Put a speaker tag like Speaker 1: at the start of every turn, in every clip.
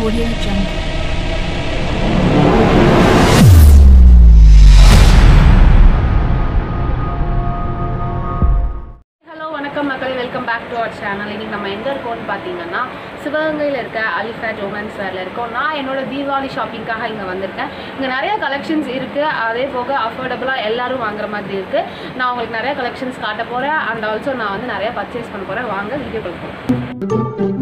Speaker 1: Audio Jungle.
Speaker 2: Hello வணக்கம் மக்களே welcome back to our channel இன்னைக்கு நம்ம எங்கே இருக்கோம்னு பார்த்தீங்கன்னா சிவகங்கையில் இருக்க அலிஃபேட் உமன்ஸ் வேரில் இருக்கோம் நான் என்னோட தீபாவளி ஷாப்பிங்காக இங்கே வந்திருக்கேன் இங்கே நிறைய கலெக்ஷன்ஸ் இருக்குது அதே போக அஃபோர்டபுளாக எல்லாரும் வாங்குற மாதிரி இருக்குது நான் உங்களுக்கு நிறைய கலெக்ஷன்ஸ் காட்ட போகிறேன் அண்ட் ஆல்சோ நான் வந்து நிறைய பர்ச்சேஸ் பண்ண போகிறேன் வாங்க வீடியோ போகிறோம்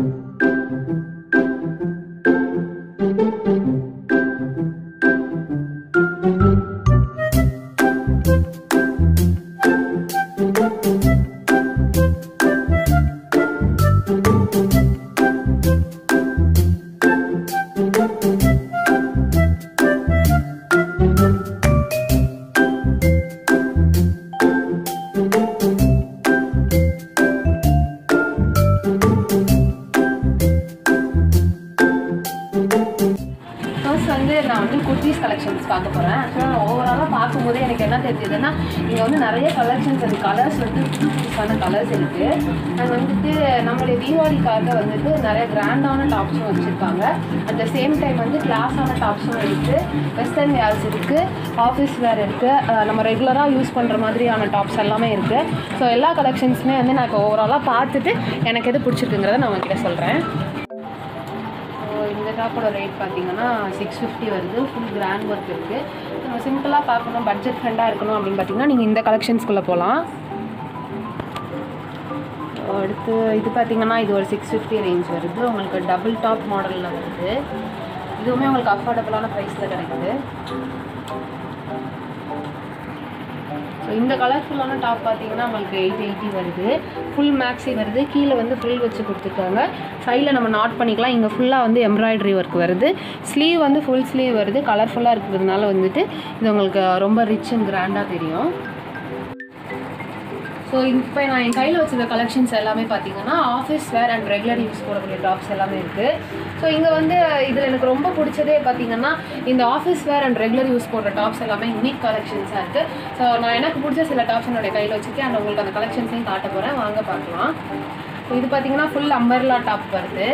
Speaker 2: ஃபர்ஸ்ட் வந்து நான் வந்து குர்த்திஸ் கலெக்ஷன்ஸ் பார்க்க போகிறேன் ஆக்சுவலாக நான் ஓவராலாக பார்க்கும்போது எனக்கு என்ன தெரிஞ்சதுன்னா இங்கே வந்து நிறைய கலெக்ஷன்ஸ் இருக்குது கலர்ஸ் வந்து புது புதுசான கலர்ஸ் இருக்குது அண்ட் வந்துட்டு நம்மளுடைய தீபாவளிக்காக வந்துட்டு நிறைய கிராண்டான டாப்ஸும் வச்சுருக்காங்க அட் த சேம் டைம் வந்து கிளாஸான டாப்ஸும் இருக்குது வெஸ்டர்ன் வேர்ஸ் இருக்குது ஆஃபீஸ் வேர் இருக்குது நம்ம ரெகுலராக யூஸ் பண்ணுற மாதிரியான டாப்ஸ் எல்லாமே இருக்குது ஸோ எல்லா கலெக்ஷன்ஸுமே வந்து நான் இப்போ ஓவராலாக பார்த்துட்டு எனக்கு எது பிடிச்சிருக்குங்கிறத நான் உங்ககிட்ட சொல்கிறேன் ஸோ இந்த டாப்போட ரேட் பார்த்தீங்கன்னா சிக்ஸ் ஃபிஃப்டி வருது ஃபுல் கிராண்ட் ஒர்க் இருக்குது நம்ம சிம்பிளாக பார்க்கணும் பட்ஜெட் ஃப்ரெண்டாக இருக்கணும் அப்படின்னு பார்த்தீங்கன்னா நீங்கள் இந்த கலெக்ஷன்ஸ்குள்ளே போகலாம் அடுத்து இது பார்த்தீங்கன்னா இது ஒரு சிக்ஸ் ஃபிஃப்டி ரேஞ்ச் வருது உங்களுக்கு டபுள் டாப் மாடலில் வருது இதுவுமே உங்களுக்கு அஃபோர்டபுளான ப்ரைஸில் கிடைக்குது ஸோ இந்த கலர்ஃபுல்லான டாப் பார்த்தீங்கன்னா உங்களுக்கு எயிட் எயிட்டி வருது ஃபுல் மேக்ஸி வருது கீழே வந்து ஃப்ரில் வச்சு கொடுத்துருக்காங்க சைடில் நம்ம நாட் பண்ணிக்கலாம் இங்கே ஃபுல்லாக வந்து எம்ப்ராய்டரி ஒர்க் வருது ஸ்லீவ் வந்து ஃபுல் ஸ்லீவ் வருது கலர்ஃபுல்லாக இருக்கிறதுனால வந்துட்டு இது உங்களுக்கு ரொம்ப ரிச் அண்ட் கிராண்டாக தெரியும் ஸோ இப்போ நான் என் கையில் வச்சிருக்க கலெக்ஷன்ஸ் எல்லாமே பார்த்தீங்கன்னா office wear and regular use போடக்கூடிய டாப்ஸ் எல்லாமே இருக்குது ஸோ இங்கே வந்து இதில் எனக்கு ரொம்ப பிடிச்சதே பார்த்தீங்கன்னா இந்த office wear and regular use போடுற டாப்ஸ் எல்லாமே யூனிக் கலெக்ஷன்ஸாக இருக்குது ஸோ நான் எனக்கு பிடிச்ச சில டாப்ஸ் என்னுடைய கையில் வச்சுருக்கேன் அண்ட் உங்களுக்கு அந்த கலெக்ஷன்ஸையும் காட்ட போகிறேன் வாங்க பார்க்கலாம் ஸோ இது பார்த்தீங்கன்னா ஃபுல் அம்பர்லா டாப் வருது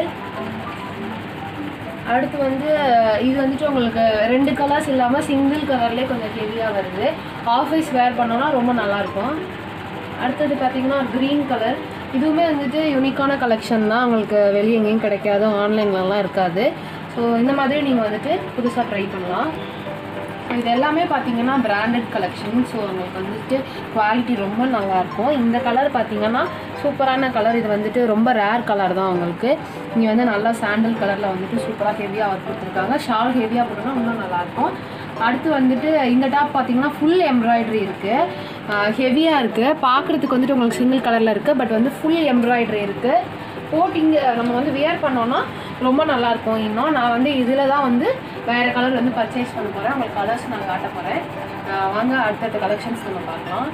Speaker 2: அடுத்து வந்து இது வந்துட்டு உங்களுக்கு ரெண்டு கலர்ஸ் இல்லாமல் சிங்கிள் கலர்லேயே கொஞ்சம் ஹெவியாக வருது ஆஃபீஸ் வேர் பண்ணோன்னா ரொம்ப நல்லாயிருக்கும் அடுத்தது பார்த்தீங்கன்னா க்ரீன் கலர் இதுவுமே வந்துட்டு யூனிக்கான கலெக்ஷன் தான் உங்களுக்கு வெளியே எங்கேயும் கிடைக்காது ஆன்லைன்லலாம் இருக்காது ஸோ இந்த மாதிரி நீங்கள் வந்துட்டு புதுசாக ட்ரை பண்ணலாம் இது எல்லாமே பார்த்தீங்கன்னா பிராண்டட் கலெக்ஷன் ஸோ உங்களுக்கு வந்துட்டு குவாலிட்டி ரொம்ப நல்லாயிருக்கும் இந்த கலர் பார்த்தீங்கன்னா சூப்பரான கலர் இது வந்துட்டு ரொம்ப ரேர் கலர் தான் உங்களுக்கு இங்கே வந்து நல்லா சாண்டல் கலரில் வந்துட்டு சூப்பராக ஹெவியாக ஒர்க் கொடுத்துருக்காங்க ஷால் ஹெவியாக போட்டோம்னா இன்னும் நல்லாயிருக்கும் அடுத்து வந்துட்டு இந்த டாப் பார்த்தீங்கன்னா ஃபுல் எம்ப்ராய்டரி இருக்குது ஹெவியாக இருக்குது பார்க்குறதுக்கு வந்துட்டு உங்களுக்கு சிங்கிள் கலரில் இருக்குது பட் வந்து ஃபுல் எம்ப்ராய்டரி இருக்குது போட்டிங்க நம்ம வந்து வியர் பண்ணோன்னா ரொம்ப நல்லாயிருக்கும் இன்னும் நான் வந்து இதில் தான் வந்து வேறு கலர் வந்து பர்ச்சேஸ் பண்ண போகிறேன் உங்களுக்கு கலர்ஸ் நான் காட்ட போகிறேன் வாங்க அடுத்தடுத்த கலெக்ஷன்ஸ் நம்ம பார்க்கலாம்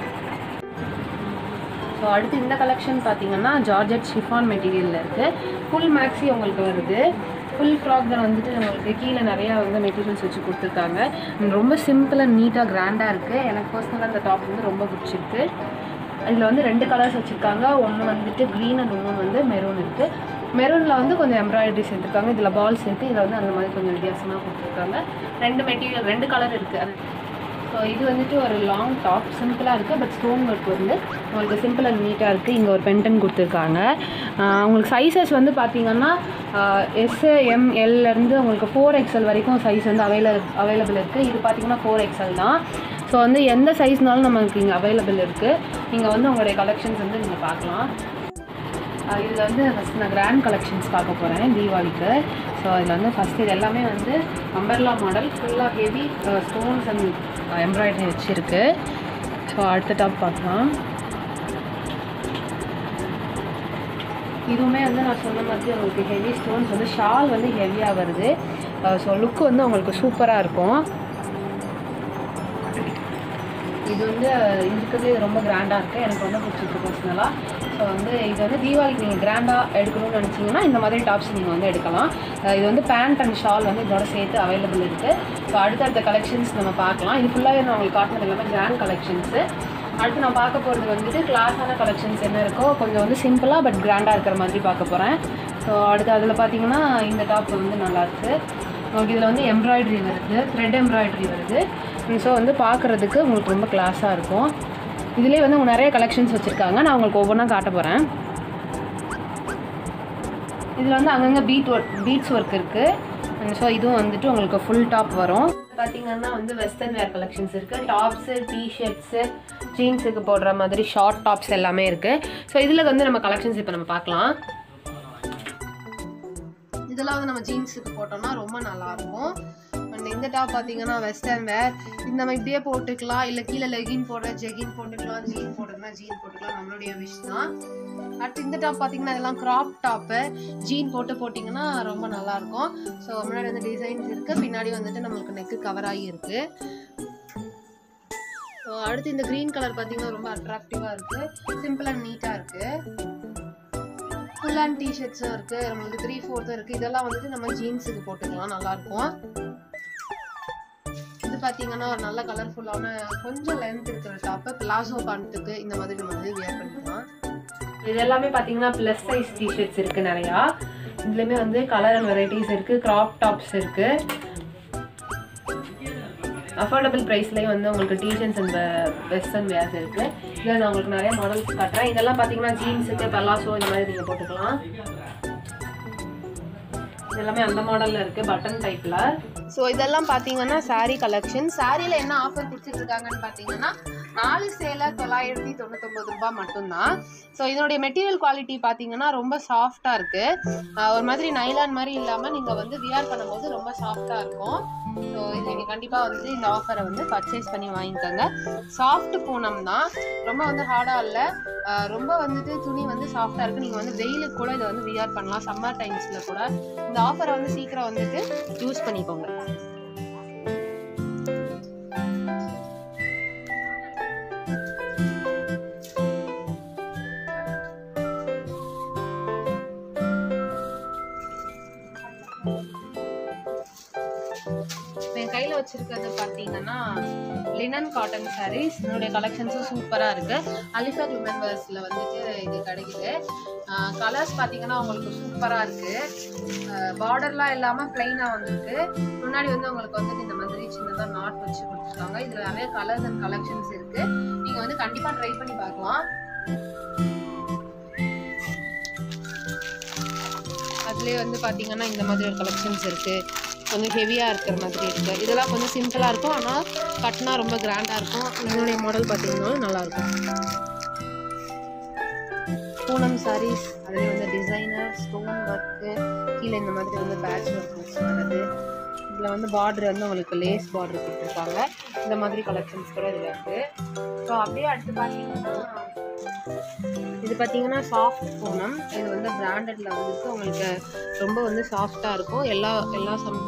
Speaker 2: ஸோ அடுத்து இந்த கலெக்ஷன் பார்த்தீங்கன்னா ஜார்ஜெட் ஷிஃபான் மெட்டீரியலில் இருக்குது ஃபுல் மேக்ஸி உங்களுக்கு வருது ஃபுல் ஃப்ராக் தான் வந்துட்டு நம்மளுக்கு கீழே நிறையா வந்து மெட்டீரியல்ஸ் வச்சு கொடுத்துருக்காங்க And ரொம்ப சிம்பிள் அண்ட் நீட்டாக கிராண்டாக இருக்குது எனக்கு பர்சனலாக இந்த டாப் வந்து ரொம்ப பிடிச்சிருக்கு இதில் வந்து ரெண்டு கலர்ஸ் வச்சுருக்காங்க ஒன்று வந்துட்டு க்ரீன் அண்ட் இன்னொன்று வந்து மெரூன் இருக்குது மெரூனில் வந்து கொஞ்சம் எம்ப்ராய்டரி சேர்த்துருக்காங்க இதில் பால் சேர்த்து இதில் வந்து அந்த மாதிரி கொஞ்சம் வித்தியாசமாக கொடுத்துருக்காங்க ரெண்டு மெட்டீரியல் ரெண்டு கலர் இருக்குது அது ஸோ இது வந்துட்டு ஒரு லாங் டாப் சிம்பிளாக இருக்குது பட் ஸ்டோன் ஒர்க் வந்து உங்களுக்கு சிம்பிள் அண்ட் நீட்டாக இருக்குது இங்கே ஒரு பென்டன் கொடுத்துருக்காங்க ஆஹ் உங்களுக்கு சைஸஸ் வந்து பார்த்தீங்கன்னா எஸ் எம்எல்லேருந்து உங்களுக்கு ஃபோர் எக்ஸ்எல் வரைக்கும் சைஸ் வந்து அவைல அவைலபிள் இருக்குது இது பார்த்தீங்கன்னா ஃபோர் எக்ஸ்எல் தான் ஸோ வந்து எந்த சைஸ்னாலும் நமக்கு இங்கே அவைலபிள் இருக்குது நீங்கள் வந்து உங்களுடைய கலெக்ஷன்ஸ் வந்து நீங்கள் பார்க்கலாம் இதில் வந்து ஃபஸ்ட் நான் கிராண்ட் கலெக்ஷன்ஸ் பார்க்க போகிறேன் தீபாவளிக்கு ஸோ இதில் வந்து ஃபஸ்ட் இது எல்லாமே வந்து அம்பர்லா மாடல் ஃபுல்லாக ஹெவி ஸ்டோன்ஸ் அண்ட் எம்ப்ராய்டரி வச்சுருக்கு ஸோ அடுத்த டாப் பார்க்கலாம் இதுவுமே வந்து நான் சொன்ன மாதிரி உங்களுக்கு ஹெவி ஸ்டோன்ஸ் வந்து ஷால் வந்து ஹெவியாக வருது ஸோ லுக் வந்து உங்களுக்கு சூப்பராக இருக்கும் இது வந்து இருக்கிறதுலே ரொம்ப கிராண்டாக இருக்குது எனக்கு ரொம்ப பிடிச்சிருக்கு பர்சனலாக ஸோ வந்து இது வந்து தீபாவளிக்கு நீங்கள் கிராண்டாக எடுக்கணும்னு நினச்சிங்கன்னா இந்த மாதிரி டாப்ஸ் நீங்கள் வந்து எடுக்கலாம் அஹ் இது வந்து பேண்ட் அண்ட் ஷால் வந்து இதோட சேர்த்து அவைலபிள் இருக்குது ஸோ அடுத்தடுத்த கலெக்ஷன்ஸ் நம்ம பார்க்கலாம் இது ஃபுல்லாகவே நான் உங்களுக்கு காட்டினது எல்லாமே கிராண்ட் கலெக்ஷன்ஸு அடுத்து நான் பார்க்க போகிறது வந்துட்டு கிளாஸான கலெக்ஷன்ஸ் என்ன இருக்கோ கொஞ்சம் வந்து சிம்பிளாக பட் கிராண்டாக இருக்கிற மாதிரி பார்க்க போகிறேன் ஸோ அடுத்து அதில் பார்த்தீங்கன்னா இந்த டாப் வந்து நல்லாயிருக்கு உங்களுக்கு இதில் வந்து எம்ப்ராய்டரி வருது த்ரெட் எம்ப்ராய்டரி வருது ஸோ வந்து பார்க்குறதுக்கு உங்களுக்கு ரொம்ப கிளாஸாக இருக்கும் இதுலேயே வந்து அவங்க நிறைய கலெக்ஷன்ஸ் வச்சுருக்காங்க நான் உங்களுக்கு ஒவ்வொன்றா காட்ட போகிறேன் இதில் வந்து அங்கங்கே பீட் ஒர்க் பீட்ஸ் ஒர்க் இருக்குது ஸோ இதுவும் வந்துட்டு உங்களுக்கு ஃபுல் டாப் வரும் பார்த்தீங்கன்னா வந்து வெஸ்டர்ன் வேர் கலெக்ஷன்ஸ் இருக்குது டாப்ஸு டிஷர்ட்ஸு ஜீன்ஸுக்கு போடுற மாதிரி ஷார்ட் டாப்ஸ் எல்லாமே இருக்குது ஸோ இதில் வந்து நம்ம கலெக்ஷன்ஸ் இப்போ நம்ம பார்க்கலாம் இதெல்லாம் வந்து நம்ம ஜீன்ஸுக்கு போட்டோம்னா ரொம்ப நல்லாயிருக்கும் அண்ட் இந்த டாப் பார்த்தீங்கன்னா வெஸ்டர்ன் வேர் இந்த நம்ம இப்படியே போட்டுக்கலாம் இல்லை கீழே லெகின் போடுற ஜெகின் போட்டுக்கலாம் ஜீன் போட்டுக்கலாம் ஜீன் போட்டுக்கலாம் நம்மளுடைய விஷ் தான் அடுத்து இந்த டாப் பார்த்தீங்கன்னா இதெல்லாம் கிராப் டாப்பு ஜீன் போட்டு போட்டிங்கன்னா ரொம்ப நல்லாயிருக்கும் ஸோ முன்னாடி வந்து டிசைன்ஸ் இருக்குது பின்னாடி வந்துட்டு நம்மளுக்கு நெக்கு கவர் ஆகி இருக்குது ஸோ அடுத்து இந்த க்ரீன் கலர் பார்த்தீங்கன்னா ரொம்ப அட்ராக்டிவாக இருக்குது சிம்பிள் அண்ட் நீட்டாக இருக்குது ஃபுல் அண்ட் டிஷர்ட்ஸும் இருக்குது நம்மளுக்கு த்ரீ ஃபோர்த்தும் இருக்குது இதெல்லாம் வந்துட்டு நம்ம ஜீன்ஸுக்கு போட்டுக்கலாம் நல்லாயிருக்கும் இது பார்த்தீங்கன்னா ஒரு நல்ல கலர்ஃபுல்லான கொஞ்சம் லென்த் இருக்கிற டாப்பு பிளாசோ பேண்ட்டுக்கு இந்த மாதிரி நம்ம வந்து வியர் பண்ணிக்கலாம் இது எல்லாமே பார்த்தீங்கன்னா ப்ளஸ் சைஸ் டிஷர்ட்ஸ் இருக்குது நிறையா இதுலேயுமே வந்து கலர் அண்ட் வெரைட்டிஸ் இருக்குது க்ராப் டாப்ஸ் இருக்குது அஃபோர்டபுள் ப்ரைஸ்லேயும் வந்து உங்களுக்கு டிஷர்ட்ஸ் அண்ட் வெஸ்டர்ன் வேர்ஸ் இருக்குது இதில் நான் உங்களுக்கு நிறைய மாடல்ஸ் காட்டுறேன் இதெல்லாம் பார்த்தீங்கன்னா ஜீன்ஸுக்கு பல்லாசோ இந்த மாதிரி நீங்கள் போட்டுக்கலாம் இது எல்லாமே அந்த மாடலில் இருக்குது பட்டன் டைப்பில் ஸோ இதெல்லாம் பார்த்தீங்கன்னா சாரீ கலெக்ஷன் சாரியில் என்ன ஆஃபர் கொடுத்துட்டு இருக்காங்கன்னு பார்த்தீங்கன்னா நாலு சேலை தொள்ளாயிரத்தி தொண்ணூத்தொம்பது ரூபாய் மட்டும்தான் ஸோ இதனுடைய மெட்டீரியல் குவாலிட்டி பார்த்தீங்கன்னா ரொம்ப சாஃப்டாக இருக்குது ஒரு மாதிரி நைலான் மாதிரி இல்லாமல் நீங்கள் வந்து வியர் பண்ணும்போது ரொம்ப சாஃப்டாக இருக்கும் ஸோ இது நீங்கள் கண்டிப்பாக வந்து இந்த ஆஃபரை வந்து பர்ச்சேஸ் பண்ணி வாங்கிக்கோங்க சாஃப்ட் பூனம் தான் ரொம்ப வந்து ஹார்டாக இல்லை ரொம்ப வந்துட்டு துணி வந்து சாஃப்டாக இருக்குது நீங்கள் வந்து வெயிலுக்கு கூட இதை வந்து வியர் பண்ணலாம் சம்மர் டைம்ஸில் கூட இந்த ஆஃபரை வந்து சீக்கிரம் வந்துட்டு யூஸ் பண்ணிக்கோங்க என் கையில் வச்சிருக்கிறது பார்த்தீங்கன்னா லினன் காட்டன் சாரீஸ் என்னுடைய கலெக்ஷன்ஸும் சூப்பராக இருக்கு அலிஃபா மெம்பர்ஸில் வந்துட்டு இது கிடைக்குது கலர்ஸ் பார்த்தீங்கன்னா உங்களுக்கு சூப்பராக இருக்கு பார்டர்லாம் இல்லாமல் பிளைனாக வந்திருக்கு முன்னாடி வந்து உங்களுக்கு வந்துட்டு இந்த மாதிரி சின்னதாக நாட் வச்சு கொடுத்துருக்காங்க இதில் நிறைய கலர்ஸ் அண்ட் கலெக்ஷன்ஸ் இருக்கு நீங்கள் வந்து கண்டிப்பாக ட்ரை பண்ணி பார்க்கலாம் அதுலேயே வந்து பார்த்தீங்கன்னா இந்த மாதிரி ஒரு கலெக்ஷன்ஸ் இருக்குது கொஞ்சம் ஹெவியாக இருக்கிற மாதிரி இருக்குது இதெல்லாம் கொஞ்சம் சிம்பிளாக இருக்கும் ஆனால் கட்டினா ரொம்ப கிராண்டாக இருக்கும் இதனுடைய மாடல் பார்த்தீங்கன்னா நல்லாயிருக்கும் பூனம் சாரீஸ் அதில் வந்து டிசைனர் ஸ்டோன் ஒர்க்கு கீழே இந்த மாதிரி வந்து பேட்ச் ஒர்க் வச்சு வருது இதில் வந்து பார்டர் வந்து உங்களுக்கு லேஸ் பார்டர் கொடுத்துருக்காங்க இந்த மாதிரி கலெக்ஷன்ஸ் கூட இதில் இருக்குது ஸோ அப்படியே அடுத்து பார்த்தீங்கன்னா இது பார்த்தீங்கன்னா சாஃப்ட் பூனம் இது வந்து பிராண்டடில் வந்துட்டு உங்களுக்கு ரொம்ப வந்து சாஃப்டாக இருக்கும் எல்லா எல்லா சம்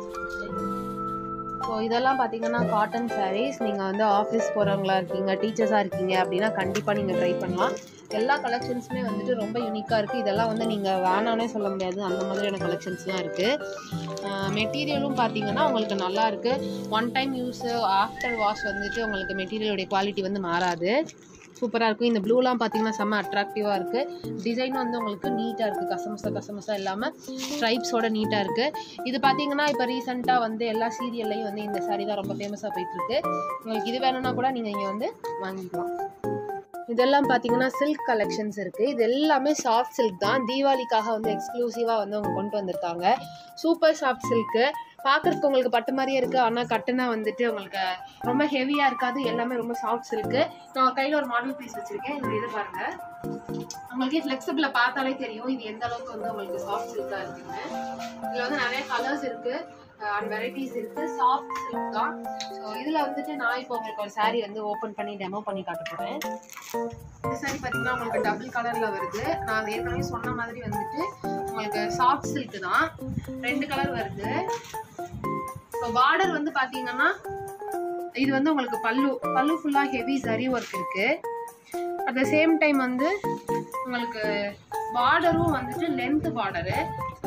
Speaker 2: ஸோ இதெல்லாம் பார்த்தீங்கன்னா காட்டன் சாரீஸ் நீங்கள் வந்து ஆஃபீஸ் போகிறவங்களா இருக்கீங்க டீச்சர்ஸாக இருக்கீங்க அப்படின்னா கண்டிப்பாக நீங்கள் ட்ரை பண்ணலாம் எல்லா கலெக்ஷன்ஸுமே வந்துட்டு ரொம்ப யூனிக்காக இருக்குது இதெல்லாம் வந்து நீங்கள் வேணானே சொல்ல முடியாது அந்த மாதிரியான கலெக்ஷன்ஸ்லாம் இருக்குது மெட்டீரியலும் பார்த்தீங்கன்னா உங்களுக்கு நல்லா இருக்குது one time use after wash வந்துட்டு உங்களுக்கு மெட்டீரியலுடைய குவாலிட்டி வந்து மாறாது சூப்பராக இருக்கும் இந்த ப்ளூலாம் பார்த்தீங்கன்னா செம்ம அட்ராக்டிவாக இருக்குது டிசைன் வந்து உங்களுக்கு நீட்டாக இருக்குது கசமசா கசமசா இல்லாமல் ஸ்ட்ரைப்ஸோட நீட்டாக இருக்குது இது பார்த்தீங்கன்னா இப்போ ரீசெண்டாக வந்து எல்லா சீரியல்லையும் வந்து இந்த சாரீ தான் ரொம்ப ஃபேமஸாக போயிட்டுருக்கு உங்களுக்கு இது வேணும்னா கூட நீங்கள் இங்கே வந்து வாங்கிக்கலாம் இதெல்லாம் பார்த்தீங்கன்னா சில்க் கலெக்ஷன்ஸ் இருக்குது இது எல்லாமே சாஃப்ட் சில்க் தான் தீபாவளிக்காக வந்து எக்ஸ்க்ளூசிவாக வந்து அவங்க கொண்டு வந்திருக்காங்க சூப்பர் சாஃப்ட் சில்க்கு பார்க்குறதுக்கு உங்களுக்கு பட்டு மாதிரியே இருக்குது ஆனால் கட்டுனா வந்துட்டு உங்களுக்கு ரொம்ப ஹெவியாக இருக்காது எல்லாமே ரொம்ப சாஃப்ட் சில்க்கு நான் கையில் ஒரு மாடல் பீஸ் வச்சுருக்கேன் இந்த இது பாருங்கள் உங்களுக்கு ஃப்ளெக்சிபிளை பார்த்தாலே தெரியும் இது எந்த அளவுக்கு வந்து உங்களுக்கு சாஃப்ட் சில்காக இருக்குன்னு இதில் வந்து நிறைய கலர்ஸ் இருக்குது அண்ட் வெரைட்டிஸ் இருக்குது சாஃப்ட் சில்க் தான் ஸோ இதில் வந்துட்டு நான் இப்போ உங்களுக்கு ஒரு saree வந்து ஓப்பன் பண்ணி டெமோ பண்ணி காட்ட போகிறேன் இந்த saree பார்த்தீங்கன்னா உங்களுக்கு டபுள் கலரில் வருது நான் ஏற்கனவே சொன்ன மாதிரி வந்துட்டு உங்களுக்கு சாஃப்ட் சில்க் தான் ரெண்டு கலர் வருது ஸோ பார்டர் வந்து பார்த்தீங்கன்னா இது வந்து உங்களுக்கு பல்லு பல்லு ஃபுல்லாக ஹெவி சரி ஒர்க் இருக்கு அட் த சேம் டைம் வந்து உங்களுக்கு பார்டரும் வந்துட்டு லென்த் பார்டரு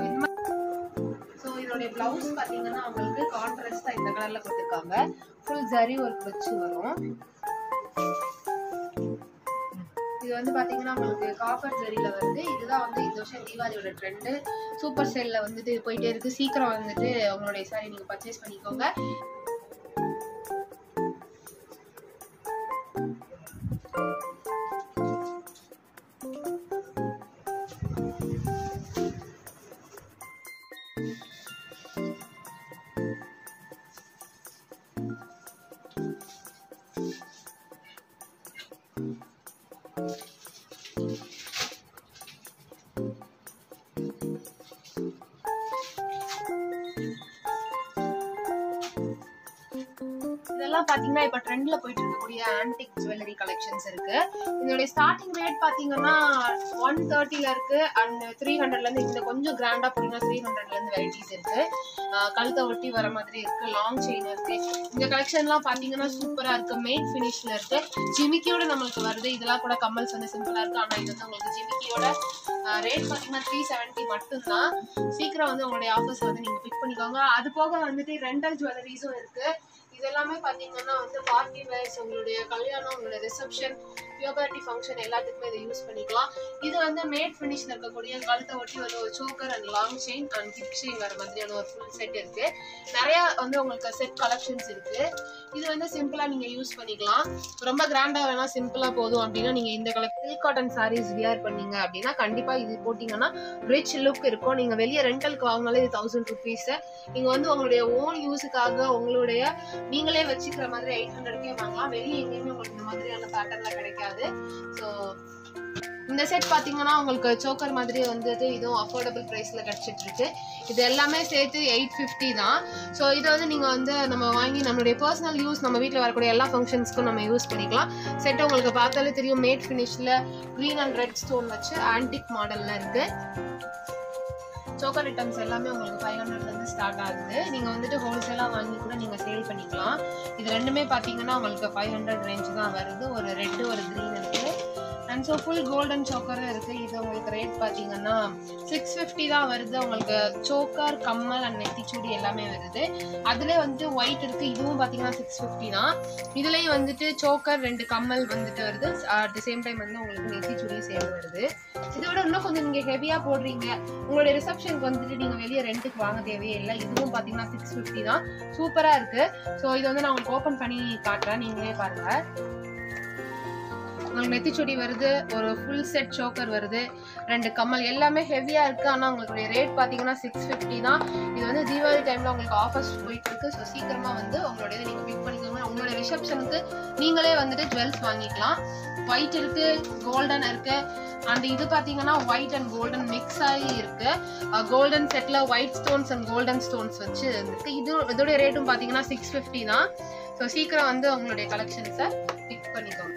Speaker 2: ஸோ இதோடைய பிளவுஸ் பார்த்தீங்கன்னா உங்களுக்கு கான்ட்ராஸ்டாக இந்த கலரில் கொடுத்துருக்காங்க ஃபுல் ஜரி ஒர்க் வச்சு வரும் இது வந்து பாத்தீங்கன்னா உங்களுக்கு காப்பர் ஜரியில வருது இதுதான் வந்து இந்த வருஷம் தீபாவளியோட ட்ரெண்டு சூப்பர் சேல்ல வந்துட்டு போயிட்டே இருக்கு சீக்கிரம் வந்துட்டு உங்களுடைய சாரி நீங்க பர்ச்சேஸ் பண்ணிக்கோங்க இதெல்லாம் பாத்தீங்கன்னா இப்ப ட்ரெண்ட்ல போயிட்டு இருக்கக்கூடிய ஆன்டிக் ஜுவல்லரி கலெக்ஷன்ஸ் இருக்கு இதோட ஸ்டார்டிங் ரேட் பாத்தீங்கன்னா ஒன் தேர்ட்டில இருக்கு அண்ட் த்ரீ ஹண்ட்ரட்ல இருந்து இந்த கொஞ்சம் கிராண்டா போனீங்கன்னா த்ரீ ஹண்ட்ரட்ல இருந்து வெரைட்டிஸ் இருக்கு ஆஹ் கழுத்தை ஒட்டி வர மாதிரி இருக்கு லாங் செயின் இருக்கு இந்த கலெக்ஷன்லாம் பாத்தீங்கன்னா சூப்பரா இருக்கு மேட் ஃபினிஷ்ல இருக்கு ஜிமிக்கியோட நம்மளுக்கு வருது இதெல்லாம் கூட கம்மல்ஸ் வந்து சிம்பிளா இருக்கு ஆனா இது வந்து உங்களுக்கு ஜிமிக்கியோட ரேட் பாத்தீங்கன்னா த்ரீ செவன்ட்டி மட்டும்தான் சீக்கிரம் வந்து உங்களுடைய ஆஃபர்ஸ் வந்து நீங்க பிக் பண்ணிக்கோங்க அது போக வந்துட்டு ரெண்டல் ஜுவல்லரிஸும் இருக்கு இது எல்லாமே பாத்தீங்கன்னா வந்து பார்ட்டி வேர்ஸ் உங்களுடைய கல்யாணம் உங்களுடைய ரிசப்ஷன் பியூபர்ட்டி ஃபங்க்ஷன் எல்லாத்துக்குமே இதை யூஸ் பண்ணிக்கலாம் இது வந்து மேட் ஃபினிஷ்ல இருக்கக்கூடிய கழுத்தை ஒட்டி வந்து ஒரு choker and long chain and hip chain வர மாதிரியான ஒரு ஃபுல் செட் இருக்கு நிறைய வந்து உங்களுக்கு செட் கலெக்ஷன்ஸ் இருக்கு இது வந்து சிம்பிளா நீங்க யூஸ் பண்ணிக்கலாம் ரொம்ப கிராண்டா வேணா சிம்பிளா போதும் அப்படின்னா நீங்க இந்த colour silk cotton saris wear பண்ணீங்க அப்படின்னா கண்டிப்பா இது போட்டீங்கன்னா ரிச் லுக் இருக்கும் நீங்க வெளியே ரெண்டலுக்கு வாங்கினாலே இது தௌசண்ட் ருபீஸ் நீங்க வந்து உங்களுடைய ஓன் யூஸுக்காக உங்களுடைய நீங்களே வச்சுக்கிற மாதிரி எயிட் ஹண்ட்ரட்கே வாங்கலாம் வெளியே எங்கேயுமே உங்களுக்கு இந்த மாதிரியான பேட்டர்ன்ல கிடைக்காது ஸோ இந்த செட் பாத்தீங்கன்னா உங்களுக்கு சோக்கர் மாதிரி வந்துட்டு இதுவும் அஃபோர்டபுள் ப்ரைஸ்ல கிடைச்சிட்டு இருக்கு இது எல்லாமே சேர்த்து எயிட் ஃபிஃப்டி தான் ஸோ இதை வந்து நீங்க வந்து நம்ம வாங்கி நம்மளுடைய பர்சனல் யூஸ் நம்ம வீட்டில் வரக்கூடிய எல்லா ஃபங்க்ஷன்ஸ்க்கும் நம்ம யூஸ் பண்ணிக்கலாம் செட் உங்களுக்கு பார்த்தாலே தெரியும் மேட் ஃபினிஷ்ல க்ரீன் அண்ட் ரெட் ஸ்டோன் வச்சு ஆன்டிக் மாடல்ல இருக்கு சோக்கர் ஐட்டம்ஸ் எல்லாமே உங்களுக்கு ஃபைவ் ஹண்ட்ரட்லேருந்து ஸ்டார்ட் ஆகுது நீங்கள் வந்துட்டு ஹோல்சேலாக வாங்கி கூட நீங்கள் சேல் பண்ணிக்கலாம் இது ரெண்டுமே பார்த்தீங்கன்னா உங்களுக்கு ஃபைவ் ஹண்ட்ரட் ரேஞ்ச் தான் வருது ஒரு ரெட்டு ஒரு க்ரீன் இருக்குது அண்ட் ஸோ ஃபுல் கோல்டன் சோக்கரும் இருக்குது இது உங்களுக்கு ரேட் பார்த்தீங்கன்னா சிக்ஸ் ஃபிஃப்டி தான் வருது உங்களுக்கு சோக்கர் கம்மல் அண்ட் நெத்திச்சூடி எல்லாமே வருது அதிலே வந்துட்டு ஒயிட் இருக்குது இதுவும் பார்த்தீங்கன்னா சிக்ஸ் ஃபிஃப்டி தான் இதுலேயும் வந்துட்டு சோக்கர் ரெண்டு கம்மல் வந்துட்டு வருது அட் த சேம் டைம் வந்து உங்களுக்கு நெத்திச்சூடியும் சேர்ந்து வருது இதை விட இன்னும் கொஞ்சம் நீங்கள் ஹெவியாக போடுறீங்க உங்களுடைய ரிசப்ஷனுக்கு வந்துட்டு நீங்கள் வெளியே ரெண்ட்டுக்கு வாங்க தேவையே இல்லை இதுவும் பார்த்தீங்கன்னா சிக்ஸ் ஃபிஃப்டி தான் சூப்பராக இருக்குது ஸோ இதை வந்து நான் உங்களுக்கு ஓப்பன் பண்ணி காட்டுறேன் நீங்களே பாருங்கள் உங்களுக்கு நெத்திச்சுடி வருது ஒரு ஃபுல் செட் சோக்கர் வருது ரெண்டு கம்மல் எல்லாமே ஹெவியாக இருக்குது ஆனால் உங்களுக்கு ரேட் பார்த்தீங்கன்னா சிக்ஸ் ஃபிஃப்டி தான் இது வந்து தீபாவளி டைமில் உங்களுக்கு ஆஃபர்ஸ் போயிட்டு இருக்கு ஸோ சீக்கிரமாக வந்து உங்களோட இதை நீங்கள் பிக் பண்ணிக்கோங்க உங்களோட ரிசப்ஷனுக்கு நீங்களே வந்துட்டு ஜுவல்ஸ் வாங்கிக்கலாம் ஒயிட் இருக்கு கோல்டன் இருக்கு அண்ட் இது பார்த்தீங்கன்னா ஒயிட் அண்ட் கோல்டன் மிக்ஸ் ஆகி இருக்கு கோல்டன் செட்டில் white stones and golden stones வச்சு இருக்கு இது இதோடைய ரேட்டும் பார்த்தீங்கன்னா சிக்ஸ் ஃபிஃப்டி தான் ஸோ சீக்கிரம் வந்து உங்களுடைய கலெக்ஷன்ஸை பிக் பண்ணிக்கோங்க